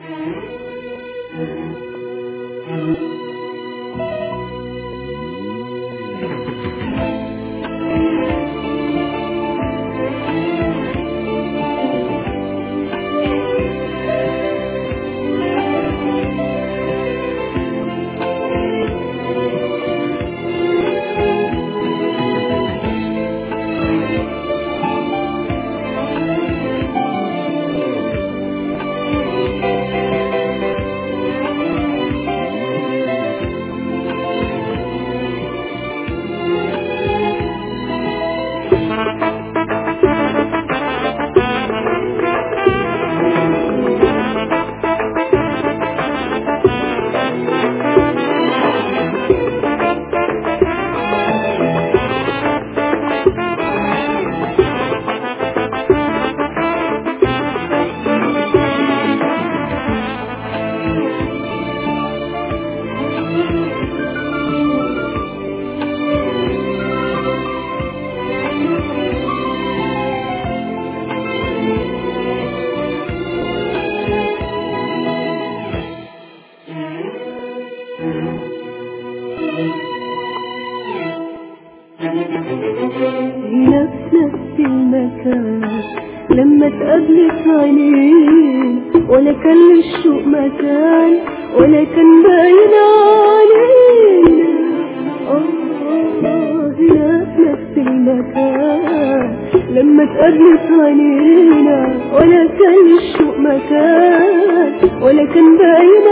هنا في نفس المكان لما اتقابلت عينين ولا كان للشوق مكان ولا كان باين علينا آه هنا في نفس المكان لما اتقابلت عينينا ولا كان للشوق مكان ولا كان باين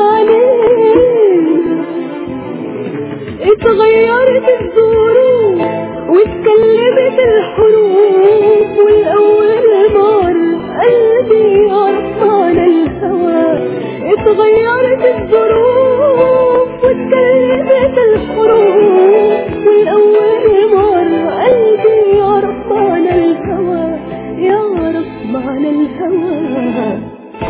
علينا اتغيرت الظروف واتكلمت الحروف والأول مرة قلبي يعرف معنى الهوى اتغيرت الظروف واتكلمت الحروف والأول مرة قلبي يعرف معنى الهوى يعرف معنى الهوى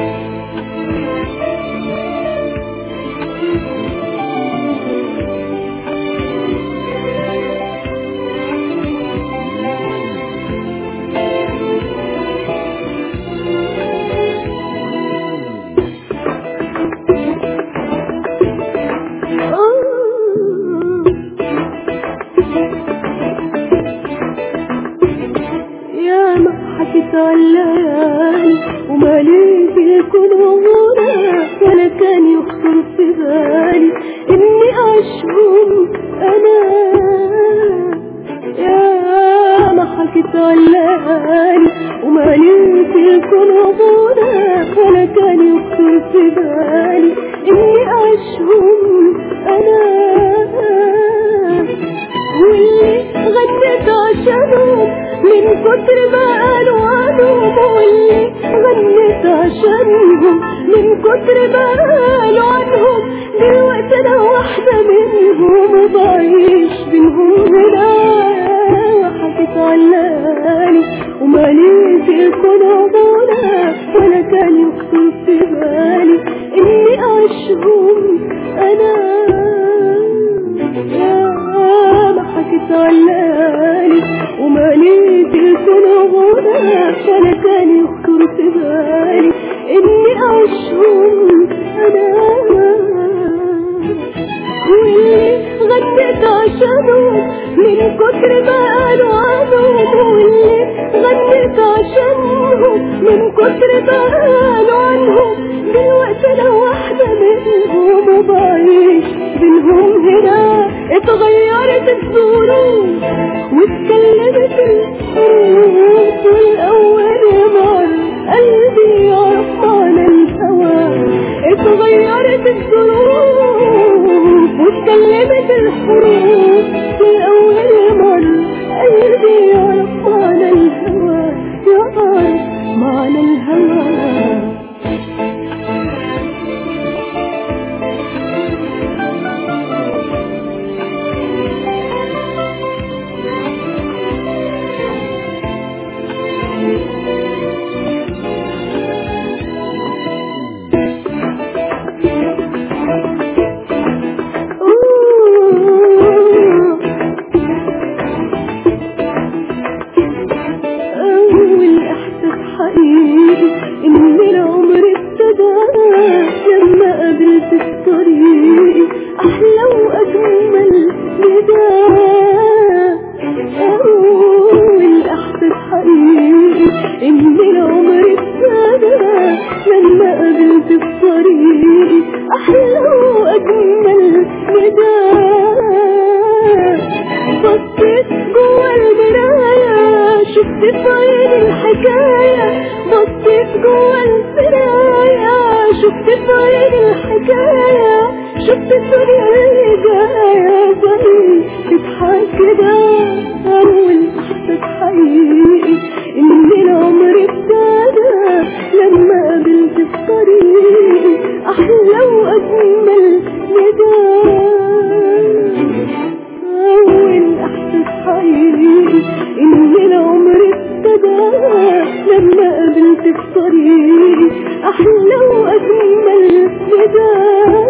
يا ما حكيت الليالي ومالي في الكون غنى ولا كان يخطر في بالي اني اشوف انا يا ما حكيت الليالي ومالي في الكون غنى ولا كان يخطر في بالي اني اشوف انا واللي غنيت عشانهم من كتر ما قالوا عنهم واللي غنيت عشانهم من كتر ما قالوا عنهم دلوقتي انا واحدة منهم وبعيش بينهم هنا وحكيت علاني ومالي في الكون عمونا ولا كان يخطر في بالي اني اشهم انا يا ما حكيت علاني ومالي في الكون غنى ولا كان يخطر في بالي اني اشهم انا واللي غنيت عشانهم من كتر ما قالوا عنهم واللي غنيت عشانهم من كتر ما قالوا عنهم دلوقتي انا واحدة منهم وبعيش بينهم هنا اتغيرت الظروف واتكلمت الحروف والأول مرة قلبي يعرف معنى الهوى اتغيرت الظروف واتكلمت الحروف والأول مرة قلبي يعرف معنى الهوى يعرف معنى الهوى لما قابلت في طريقي أحلى وأجمل نداء بصيت جوا المراية شفت في عيني الحكاية بصيت جوا المراية شفت في عيني الحكاية شفت الدنيا اللي جاية زي تضحك كده أول إحساس حقيقي إن العمر ابتدى لما قابلت في طريقي أحلى وأجمل نداء أول إحساس حقيقي إن العمر ابتدى لما قابلت في طريقي أحلى وأجمل نداء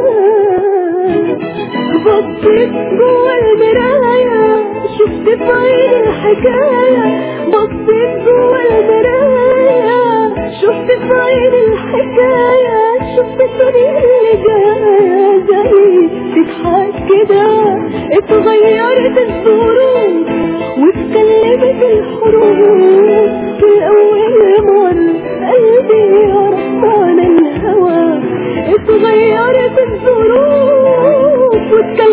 بصيت جوا المراية شفت في عيني الحكاية بصيت جوا المراية شفت في عيني الحكاية شفت الدنيا اللي جاية زي تضحك كده اتغيرت الظروف واتكلمت الحروف في أول مرة قلبي يعرف معنى الهوى اتغيرت الظروف واتكلمت